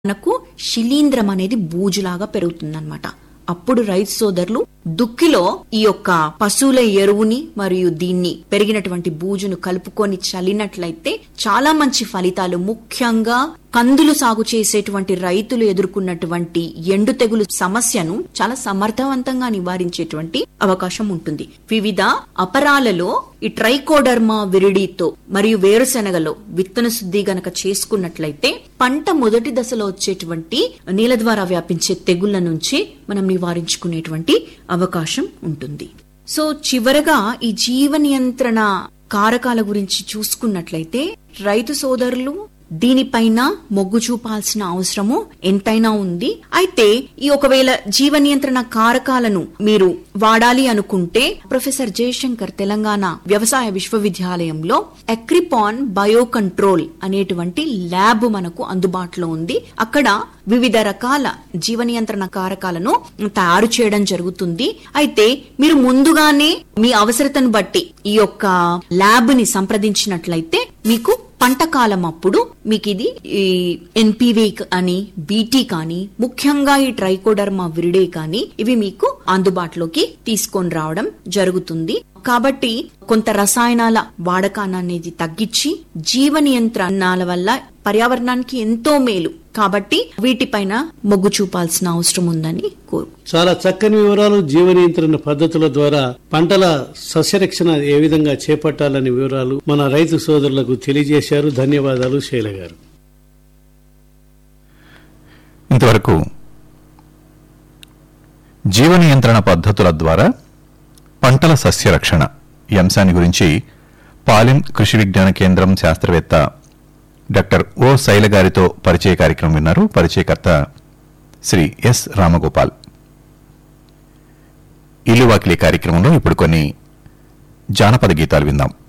మనకు శిలీంద్రం అనేది బూజులాగా పెరుగుతుందన్నమాట అప్పుడు రైతు సోదరులు దుక్కిలో ఈ యొక్క పశువుల ఎరువుని మరియు దీన్ని పెరిగినటువంటి బూజును కలుపుకొని చల్లినట్లయితే చాలా మంచి ఫలితాలు ముఖ్యంగా కందులు సాగు చేసేటువంటి రైతులు ఎదుర్కొన్నటువంటి ఎండు తెగులు సమస్యను చాలా సమర్థవంతంగా నివారించేటువంటి అవకాశం ఉంటుంది వివిధ అపరాలలో ఈ ట్రైకోడర్మా విరిడితో మరియు వేరుశెనగలో విత్తన శుద్ధి గనక చేసుకున్నట్లయితే పంట మొదటి దశలో వచ్చేటువంటి నీళ్ళ ద్వారా వ్యాపించే తెగుళ్ల నుంచి మనం నివారించుకునేటువంటి అవకాశం ఉంటుంది సో చివరగా ఈ జీవ నియంత్రణ కారకాల గురించి చూసుకున్నట్లయితే రైతు సోదరులు దీనిపైన మొగ్గు చూపాల్సిన అవసరము ఎంతైనా ఉంది అయితే ఈ ఒకవేళ జీవ నియంత్రణ కారకాలను మీరు వాడాలి అనుకుంటే ప్రొఫెసర్ జయశంకర్ తెలంగాణ వ్యవసాయ విశ్వవిద్యాలయంలో ఎక్రిపాన్ బయో కంట్రోల్ అనేటువంటి ల్యాబ్ మనకు అందుబాటులో ఉంది అక్కడ వివిధ రకాల జీవ నియంత్రణ కారకాలను తయారు చేయడం జరుగుతుంది అయితే మీరు ముందుగానే మీ అవసరతను బట్టి ఈ యొక్క ల్యాబ్ ని సంప్రదించినట్లయితే మీకు పంట కాలం అప్పుడు మీకు ఇది ఈ ఎన్పివి అని బీటీ కానీ ముఖ్యంగా ఈ ట్రైకోడర్మా విరిడే కానీ ఇవి మీకు అందుబాటులోకి తీసుకొని రావడం జరుగుతుంది కాబట్టి కొంత రసాయనాల వాడకాన్ని అనేది తగ్గించి జీవ నియంత్రణల వల్ల పర్యావరణానికి ఎంతో మేలు కాబట్టి వీటిపైన మొగ్గు చూపాల్సిన అవసరం ఉందని కోరు చాలా చక్కని వివరాలు జీవ నియంత్రణ పద్ధతుల ద్వారా పంటల సస్యరక్షణ ఏ విధంగా చేపట్టాలని వివరాలు మన రైతు సోదరులకు తెలియజేశారు ధన్యవాదాలు శైల గారు ఇంతవరకు జీవ నియంత్రణ పద్ధతుల ద్వారా పంటల సస్యరక్షణ ఈ అంశాన్ని గురించి పాలిన్ కృషి విజ్ఞాన కేంద్రం శాస్త్రవేత్త డాక్టర్ ఓ శైల గారితో పరిచయ కార్యక్రమం విన్నారు పరిచయకర్త శ్రీ ఎస్ రామగోపాల్ ఇల్లువాకిలి కార్యక్రమంలో ఇప్పుడు కొన్ని జానపద గీతాలు విందాం